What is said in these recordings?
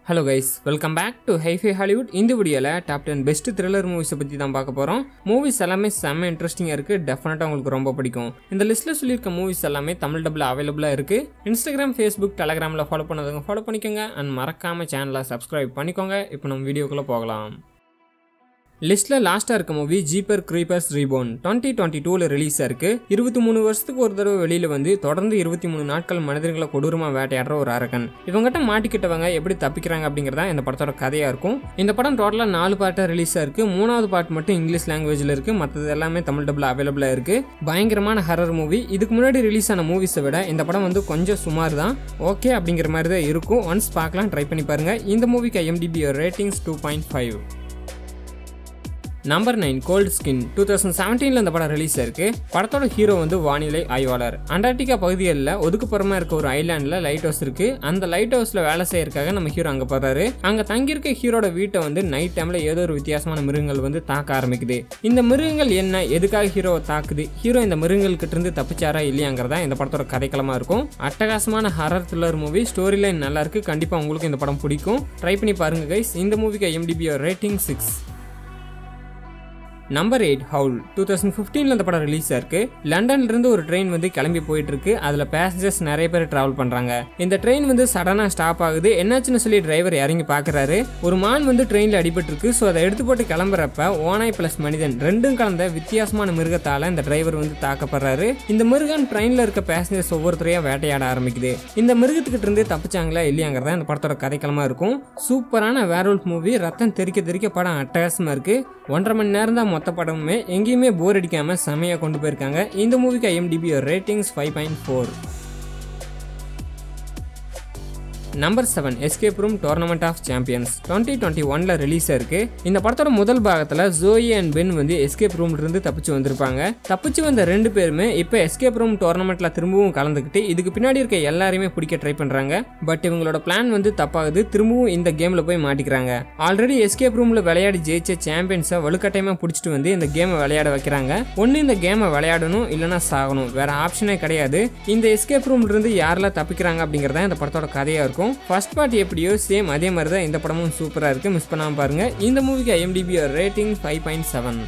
hello guys welcome back to hi-fi Hollywood இந்த வீடியோவில் top ten best thriller மூவிஸை பற்றி தான் பார்க்க போகிறோம் மூவிஸ் எல்லாமே செம்ம இன்ட்ரெஸ்டிங்காக இருக்குது டெஃபினட்டாக உங்களுக்கு ரொம்ப பிடிக்கும் இந்த லிஸ்ட்டில் சொல்லியிருக்க மூவிஸ் எல்லாமே தமிழ் டபுள் அவைலபிளாக இருக்குது இன்ஸ்டாகிராம் ஃபேஸ்புக் டெலகிராமில் ஃபாலோ பண்ணதுங்க ஃபாலோ பண்ணிக்கோங்க அண்ட் மறக்காமல் சேனலை சப்ஸ்கிரைப் பண்ணிக்கோங்க இப்போ நம்ம வீடியோக்குள்ளே போகலாம் லிஸ்ட்டில் லாஸ்ட்டாக இருக்க movie Jeepers Creepers Reborn twenty twenty டூவில் ரிலீஸ் ஆயிருக்கு இருபத்தி மூணு வருஷத்துக்கு ஒரு தடவை வெளியில் வந்து தொடர்ந்து இருபத்தி மூணு நாட்கள் மனிதர்களை கொடூரமாக வேட்டையாடுற ஒரு அரக்கன் இவங்ககிட்ட மாட்டிக்கிட்டவங்க எப்படி தப்பிக்கிறாங்க அப்படிங்கிறதா இந்த படத்தோட கதையாக இருக்கும் இந்த படம் டோட்டலாக நாலு பார்ட்டாக ரிலீஸ் ஆயிருக்கு மூணாவது பார்ட் மட்டும் இங்கிலீஷ் லாங்குவேஜில் இருக்குது மற்றது எல்லாமே தமிழ் டபுள் அவைலபிளாக இருக்குது பயங்கரமான ஹரர் மூவி இதுக்கு முன்னாடி ரிலீஸ் ஆன மூவிஸை விட இந்த படம் வந்து கொஞ்சம் சுமார் தான் ஓகே அப்படிங்கிற மாதிரி தான் இருக்கும் ஒன்ஸ் பார்க்கலாம் ட்ரை பண்ணி பாருங்கள் இந்த மூவிக்கு IMDb ratings two point five number nine Cold Skin two thousand செவன்டீனில் இந்த படம் ரிலீஸ் ஆயிருக்கு படத்தோட ஹீரோ வந்து வானிலை ஆய்வாளர் அண்டார்டிகா பகுதிகளில் ஒதுக்குப்புறமா இருக்க ஒரு ஐலாண்டில் லைட் ஹவுஸ் இருக்கு அந்த லைட் ஹவுஸில் வேலை செய்யறதுக்காக நம்ம ஹீரோ அங்கே போறாரு அங்கே தங்கியிருக்க ஹீரோட வீட்டை வந்து நைட் டைமில் ஏதோ ஒரு வித்தியாசமான மிருகங்கள் வந்து தாக்க ஆரம்பிக்குது இந்த மிருகங்கள் என்ன எதுக்காக ஹீரோவை தாக்குது ஹீரோ இந்த மிருகங்கள் கிட்ட இருந்து தப்பிச்சாரா இல்லையாங்கிறதா இந்த படத்தோட கதைக்களமா இருக்கும் அட்டகாசமான horror thriller movie story line நல்லா இருக்கு கண்டிப்பாக உங்களுக்கு இந்த படம் பிடிக்கும் ட்ரை பண்ணி பாருங்க கைஸ் இந்த மூவிக்கு IMDb rating six number eight Howl two thousand ஃபிஃப்டீனில் இந்த படம் ரிலீஸ் ஆயிருக்கு லண்டன்லேருந்து ஒரு ட்ரெயின் வந்து கிளம்பி போயிட்டு இருக்கு அதில் பேசஞ்சர்ஸ் நிறைய பேர் ட்ராவல் பண்ணுறாங்க இந்த ட்ரெயின் வந்து சடனாக ஸ்டாப் ஆகுது என்னாச்சுன்னு சொல்லி டிரைவர் இறங்கி பார்க்குறாரு ஒரு மான் வந்து ட்ரெயினில் அடிபட்டிருக்கு ஸோ அதை எடுத்து போட்டு கிளம்புறப்ப ஓனாய் ப்ளஸ் மனிதன் ரெண்டும் கலந்த வித்தியாசமான மிருகத்தால் இந்த டிரைவர் வந்து தாக்கப்படுறாரு இந்த மிருகன் ட்ரெயினில் இருக்க பேசஞ்சர்ஸ் ஒவ்வொருத்தரையும் வேட்டையாட ஆரம்பிக்குது இந்த மிருகத்துக்கிட்ட இருந்து தப்பிச்சாங்களா இல்லையாங்கிறதா இந்த படத்தோட கதைக்களமாக இருக்கும் சூப்பரான வேரோல்ஃப் மூவி ரத்தம் தெறிக்க தெறிக்க படம் அட்டகாசமாக இருக்கு ஒன்றரை மணி நேரம் தான் மொத்த படமுமே எங்கேயுமே போர் அடிக்காம செமையாக கொண்டு போயிருக்காங்க இந்த மூவிக்கு IMDb ratings five point four number seven Escape Room Tournament of Champions twenty twenty ஒன்ல ரிலீஸ் ஆயிருக்கு இந்த படத்தோட முதல் பாகத்தில் ஜோயி அண்ட் பென் வந்து எஸ்கேப் ரூம்ல இருந்து தப்பிச்சு வந்திருப்பாங்க தப்பிச்சு வந்த ரெண்டு பேருமே இப்போ எஸ்கேப் ரூம் டோர்னமெண்ட்ல திரும்பவும் கலந்துக்கிட்டு இதுக்கு பின்னாடி இருக்க எல்லாரையுமே பிடிக்க ட்ரை பண்றாங்க பட் இவங்களோட பிளான் வந்து தப்பாகுது திரும்பவும் இந்த கேம்ல போய் மாட்டிக்கிறாங்க ஆல்ரெடி எஸ்கேப் ரூம்ல விளையாடி ஜெயிச்ச சாம்பியன்ஸை வலுக்கட்டாயமா பிடிச்சிட்டு வந்து இந்த கேமை விளையாட வைக்கிறாங்க ஒன்று இந்த கேமை விளையாடணும் இல்லைன்னா சாகணும் வேற ஆப்ஷனே கிடையாது இந்த எஸ்கேப் ரூம்ல இருந்து யாரெல்லாம் தப்பிக்கிறாங்க அப்படிங்கிறதா இந்த படத்தோட கதையா இருக்கும் ஃபர்ஸ்ட் பார்ட் எப்படியோ சேம் அதே மாதிரி தான் இந்த படமும் சூப்பராக இருக்குது மிஸ் பண்ணாமல் பாருங்கள் இந்த மூவிக்கு IMDb rating five point seven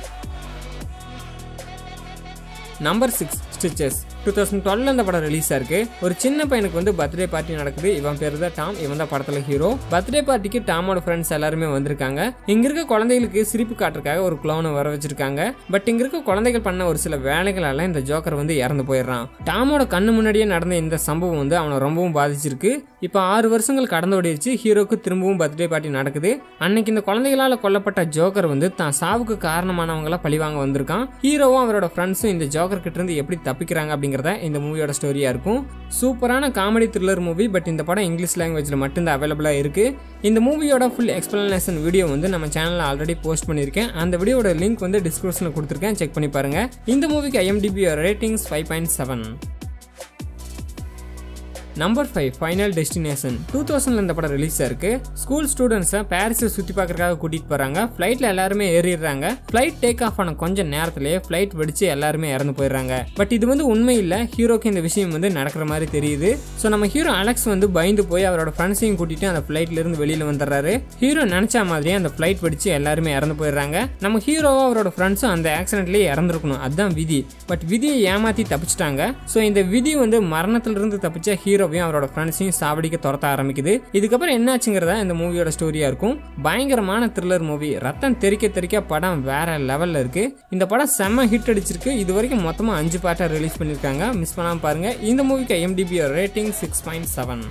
number six Stitches two thousand twelve அந்த படம் ரிலீஸ் ஆயிருக்கு ஒரு சின்ன பையனுக்கு வந்து பர்த்டே பார்ட்டி நடக்குது இவன் பேர் தான் டாம் இவன் தான் படத்தில் ஹீரோ பர்த்டே பார்ட்டிக்கு டாமோட ஃப்ரெண்ட்ஸ் எல்லாருமே வந்திருக்காங்க இங்க இருக்க குழந்தைகளுக்கு சிரிப்பு காட்டுறதுக்காக ஒரு குளோனை வர வச்சிருக்காங்க பட் இங்க இருக்க குழந்தைகள் பண்ண ஒரு சில வேலைகளால இந்த ஜோக்கர் வந்து இறந்து போயிடுறான் டாமோட கண்ணு முன்னாடியே நடந்த இந்த சம்பவம் வந்து அவனை ரொம்பவும் பாதிச்சிருக்கு இப்போ ஆறு வருஷங்கள் கடந்து ஓடிடுச்சு ஹீரோக்கு திரும்பவும் பர்த்டே பார்ட்டி நடக்குது அன்னைக்கு இந்த குழந்தைகளால் கொல்லப்பட்ட ஜோக்கர் வந்து தான் சாவுக்கு காரணமானவங்கள பழிவாங்க வந்திருக்கான் ஹீரோவும் அவரோட ஃப்ரெண்ட்ஸும் இந்த ஜோக்கர் கிட்ட இருந்து எப்படி தப்பிக்கிறாங்க அப்படிங்கிறத இந்த மூவியோட ஸ்டோரியா இருக்கும் சூப்பரான காமெடி த்ரில்லர் மூவி பட் இந்த படம் இங்கிலீஷ் லாங்குவேஜில் மட்டும்தான் அவைலபிளாக இருக்கு இந்த மூவியோட ஃபுல் எக்ஸ்பிளனேஷன் வீடியோ வந்து நம்ம சேனலில் ஆல்ரெடி போஸ்ட் பண்ணியிருக்கேன் அந்த வீடியோட லிங்க் வந்து டிஸ்கிரிப்ஷனில் கொடுத்துருக்கேன் செக் பண்ணி பாருங்க இந்த மூவிக்கு IMDb ratings five point seven number five Final Destination two தௌசண்ட்ல இந்த படம் ரிலீஸ் ஆயிருக்கு ஸ்கூல் ஸ்டூடெண்ட்ஸை பாரிஸை சுற்றி பார்க்கறதுக்காக கூட்டிட்டு போறாங்க ஃப்ளைட்ல எல்லாருமே ஏறிடுறாங்க ஃப்ளைட் டேக் ஆஃப் ஆன கொஞ்சம் நேரத்திலேயே ஃப்ளைட் வெடிச்சு எல்லாருமே இறந்து போயிடுறாங்க பட் இது வந்து உண்மை இல்லை ஹீரோக்கு இந்த விஷயம் வந்து நடக்கிற மாதிரி தெரியுது ஸோ நம்ம ஹீரோ அலெக்ஸ் வந்து பயந்து போய் அவரோட ஃப்ரெண்ட்ஸையும் கூட்டிட்டு அந்த ஃப்ளைட்ல இருந்து வெளியில வந்துடுறாரு ஹீரோ நினைச்ச மாதிரியே அந்த ஃப்ளைட் வெடிச்சு எல்லாருமே இறந்து போயிடுறாங்க நம்ம ஹீரோவும் அவரோட ஃப்ரெண்ட்ஸும் அந்த ஆக்சிடென்ட்லேயே இறந்துருக்கணும் அதுதான் விதி பட் விதியை ஏமாத்தி தப்பிச்சிட்டாங்க ஸோ இந்த விதி வந்து மரணத்திலிருந்து தப்பிச்ச ஹீரோ ஹீரோவையும் அவரோட ஃப்ரெண்ட்ஸையும் சாவடிக்க துரத்த ஆரம்பிக்குது இதுக்கப்புறம் என்னாச்சுங்கிறதா இந்த மூவியோட ஸ்டோரியா இருக்கும் பயங்கரமான த்ரில்லர் மூவி ரத்தம் தெறிக்க தெறிக்க படம் வேற லெவல்ல இருக்கு இந்த படம் செம்ம ஹிட் அடிச்சிருக்கு இது வரைக்கும் மொத்தமாக அஞ்சு பாட்டை ரிலீஸ் பண்ணியிருக்காங்க மிஸ் பண்ணாமல் பாருங்க இந்த மூவிக்கு IMDb rating six point seven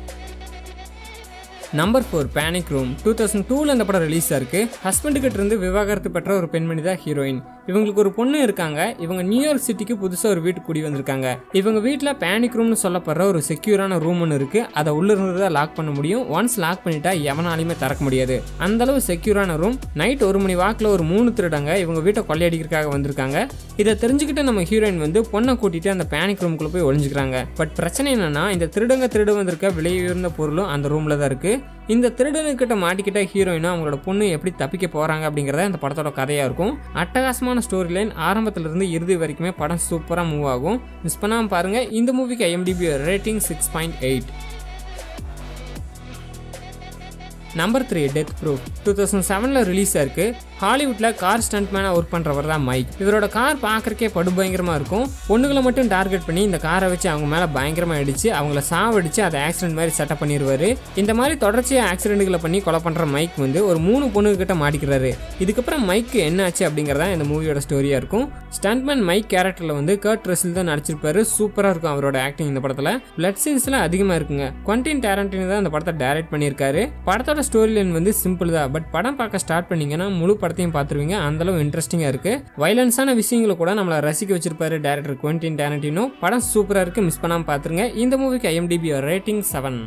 number four Panic Room two thousand டூவில் இந்த படம் ரிலீஸ் ஆயிருக்கு ஹஸ்பண்டுக்கிட்ட இருந்து விவாகரத்து பெற்ற ஒரு பெண்மணி தான் ஹீரோயின் இவங்களுக்கு ஒரு பொண்ணு இருக்காங்க இவங்க நியூயார்க் சிட்டிக்கு புதுசாக ஒரு வீட்டுக்கு குடி வந்திருக்காங்க இவங்க வீட்டில் பேனிக் ரூம்னு சொல்லப்படுற ஒரு செக்யூரான ரூம் ஒன்று இருக்கு அதை உள்ள இருந்து தான் லாக் பண்ண முடியும் ஒன்ஸ் லாக் பண்ணிட்டா எவனாலையுமே திறக்க முடியாது அந்த அளவு செக்யூரான ரூம் நைட் ஒரு மணி வாக்கில் ஒரு மூணு திருடங்க இவங்க வீட்டை கொள்ளையடிக்கிறதுக்காக வந்திருக்காங்க இதை தெரிஞ்சுக்கிட்டு நம்ம ஹீரோயின் வந்து பொண்ணை கூட்டிட்டு அந்த பேனிக் ரூம்குள்ள போய் ஒளிஞ்சுக்கிறாங்க பட் பிரச்சனை என்னன்னா இந்த திருடங்க திருட வந்திருக்க விலை உயர்ந்த பொருளும் அந்த ரூம்ல தான் இருக்கு இந்த திருடனுக்கிட்ட மாட்டிக்கிட்ட ஹீரோயினும் அவங்களோட பொண்ணு எப்படி தப்பிக்க போறாங்க அப்படிங்கறத இந்த படத்தோட கதையா இருக்கும் அட்டகாசமான ஸ்டோரி லைன் ஆரம்பத்துல இருந்து இறுதி வரைக்குமே படம் சூப்பரா மூவ் ஆகும் மிஸ் பண்ணாம பாருங்க இந்த மூவிக்கு IMDb rating six point eight number three Death Proof two thousand செவனில் ரிலீஸ் ஆயிருக்கு ஹாலிவுட்டில் கார் ஸ்டண்ட் மேனாக ஒர்க் பண்ணுறவர் தான் மைக் இவரோட கார் பார்க்குறக்கே படுபயங்கரமாக இருக்கும் பொண்ணுங்களை மட்டும் டார்கெட் பண்ணி இந்த காரை வச்சு அவங்க மேலே பயங்கரமாக அடிச்சு அவங்கள சாவடிச்சு அதை ஆக்சிடென்ட் மாதிரி செட்டப் பண்ணிடுவார் இந்த மாதிரி தொடர்ச்சியாக ஆக்சிடென்ட்களை பண்ணி கொலை பண்ணுற மைக் வந்து ஒரு மூணு பொண்ணுகிட்ட மாட்டிக்கிறாரு இதுக்கப்புறம் மைக்கு என்ன ஆச்சு அப்படிங்கிறதா இந்த மூவியோட ஸ்டோரியாக இருக்கும் ஸ்டண்ட்மேன் மைக் கேரக்டரில் வந்து கர்ட் ரசில் தான் நடிச்சிருப்பாரு சூப்பராக இருக்கும் அவரோட ஆக்டிங் இந்த படத்தில் பிளட் சீன்ஸ்லாம் அதிகமாக இருக்குங்க குவன்டின் டேரண்டின் தான் இந்த படத்தை டைரக்ட் பண்ணியிருக்காரு படத்தோட ஸ்டோரி லைன் வந்து சிம்பிள் தான் பட் படம் பார்க்க ஸ்டார்ட் பண்ணீங்கன்னா முழு படத்தையும் பார்த்துருவீங்க அந்தளவு இன்ட்ரெஸ்டிங்காக இருக்குது வைலன்ஸான விஷயங்களை கூட நம்மளை ரசிக்க வச்சிருப்பாரு டேரக்டர் குவன்டின் டேரண்டினோ படம் சூப்பராக இருக்குது மிஸ் பண்ணாமல் பார்த்துருங்க இந்த மூவிக்கு IMDb rating seven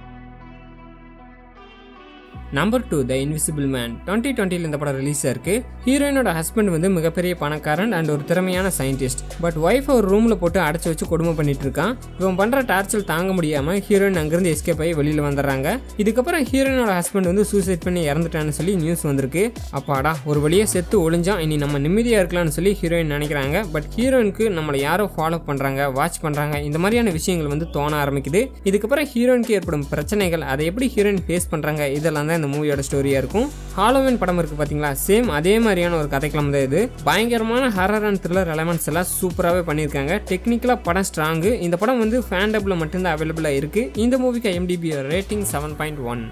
number two the Invisible Man twenty டுவெண்ட்டியில் இந்த படம் ரிலீஸ் ஆயிருக்கு ஹீரோயினோட ஹஸ்பண்ட் வந்து மிகப்பெரிய பணக்காரன் அண்ட் ஒரு திறமையான சயின்டிஸ்ட் பட் ஒய்ஃப் ஒரு ரூமில் போட்டு அடைச்சி வச்சு கொடுமை பண்ணிட்டு இருக்கான் இவன் பண்ணுற டார்ச்சல் தாங்க முடியாமல் ஹீரோயின் அங்கேருந்து எஸ்கேப் ஆகி வெளியில் வந்துடுறாங்க இதுக்கப்புறம் ஹீரோயினோட ஹஸ்பண்ட் வந்து சூசைட் பண்ணி இறந்துட்டான்னு சொல்லி நியூஸ் வந்திருக்கு அப்பாடா ஒரு வழியாக செத்து ஒளிஞ்சா இனி நம்ம நிம்மதியாக இருக்கலாம்னு சொல்லி ஹீரோயின் நினைக்கிறாங்க பட் ஹீரோயினுக்கு நம்மளை யாரோ ஃபாலோ பண்ணுறாங்க வாட்ச் பண்ணுறாங்க இந்த மாதிரியான விஷயங்கள் வந்து தோண ஆரம்பிக்குது இதுக்கப்புறம் ஹீரோயினுக்கு ஏற்படும் பிரச்சனைகள் அதை எப்படி ஹீரோயின் ஃபேஸ் பண்ணுறாங்க இதெல்லாம் தான் இந்த மூவியோட ஸ்டோரியாக இருக்கும் ஹாலோவின் படம் இருக்குது பார்த்தீங்களா சேம் அதே மாதிரியான ஒரு கதைக்களம் தான் இது பயங்கரமான ஹரர் அண்ட் த்ரில்லர் எலமெண்ட்ஸ் எல்லாம் சூப்பராகவே பண்ணியிருக்காங்க டெக்னிக்கலாக படம் ஸ்ட்ராங்கு இந்த படம் வந்து ஃபேன் டப்பில் மட்டும்தான் அவைலபிளாக இருக்குது இந்த மூவிக்கு IMDb rating seven point one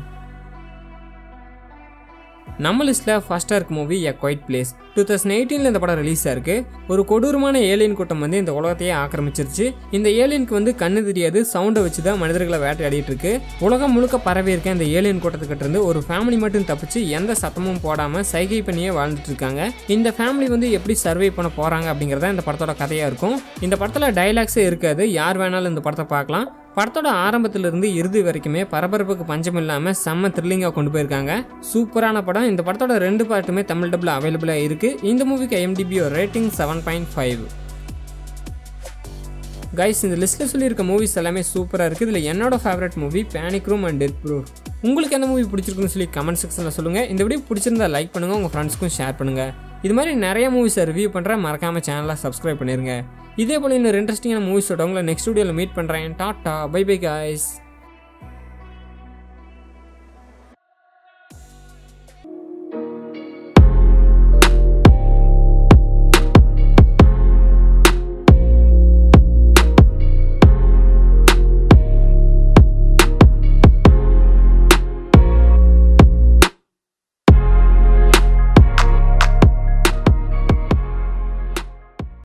நம்ம லிஸ்ட்டில் ஃபஸ்ட்டாக இருக்க movie A Quiet Place two thousand எயிட்டீனில் இந்த படம் ரிலீஸ் ஆயிருக்கு ஒரு கொடூரமான ஏலியன் கூட்டம் வந்து இந்த உலகத்தையே ஆக்கிரமிச்சிருச்சு இந்த ஏலியனுக்கு வந்து கண்ணு தெரியாது சவுண்டை வச்சு தான் மனிதர்களை வேட்டையாடிட்டு இருக்கு உலகம் முழுக்க பரவி இருக்க இந்த ஏலியன் கூட்டத்துக்கிட்ட இருந்து ஒரு ஃபேமிலி மட்டும் தப்பிச்சு எந்த சத்தமும் போடாமல் சைகை பண்ணியே வாழ்ந்துட்டு இருக்காங்க இந்த ஃபேமிலி வந்து எப்படி சர்வை பண்ண போகிறாங்க அப்படிங்கிறத இந்த படத்தோட கதையாக இருக்கும் இந்த படத்தில் டைலாக்ஸே இருக்காது யார் வேணாலும் இந்த படத்தை பார்க்கலாம் படத்தோட ஆரம்பத்திலிருந்து இறுதி வரைக்குமே பரபரப்புக்கு பஞ்சம் இல்லாமல் செம்ம த்ரில்லிங்காக கொண்டு போயிருக்காங்க சூப்பரான படம் இந்த படத்தோட ரெண்டு பார்ட்டுமே தமிழ் டபுள் அவைலபிளாக இருக்குது இந்த மூவிக்கு IMDb rating seven point five guys இந்த லிஸ்ட்டில் சொல்லியிருக்க மூவிஸ் எல்லாமே சூப்பராக இருக்குது இதில் என்னோட favourite movie Panic Room and Death Proof உங்களுக்கு எந்த மூவி பிடிச்சிருக்குன்னு சொல்லி கமெண்ட் செக்ஷனில் சொல்லுங்கள் இந்த வீடியோ பிடிச்சிருந்தா லைக் பண்ணுங்கள் உங்கள் ஃப்ரெண்ட்ஸ்க்கும் ஷேர் பண்ணுங்கள் இது மாதிரி நிறைய மூவிஸை ரிவ்யூ பண்ணுறேன் மறக்காமல் சேனலை சப்ஸ்கிரைப் பண்ணிடுங்க இதே போல் இன்னொரு இன்ட்ரெஸ்டிங்கான மூவிஸோட உங்களை நெக்ஸ்ட் வீடியோவில் மீட் பண்ணுறேன் டாட்டா பை பை காய்ஸ்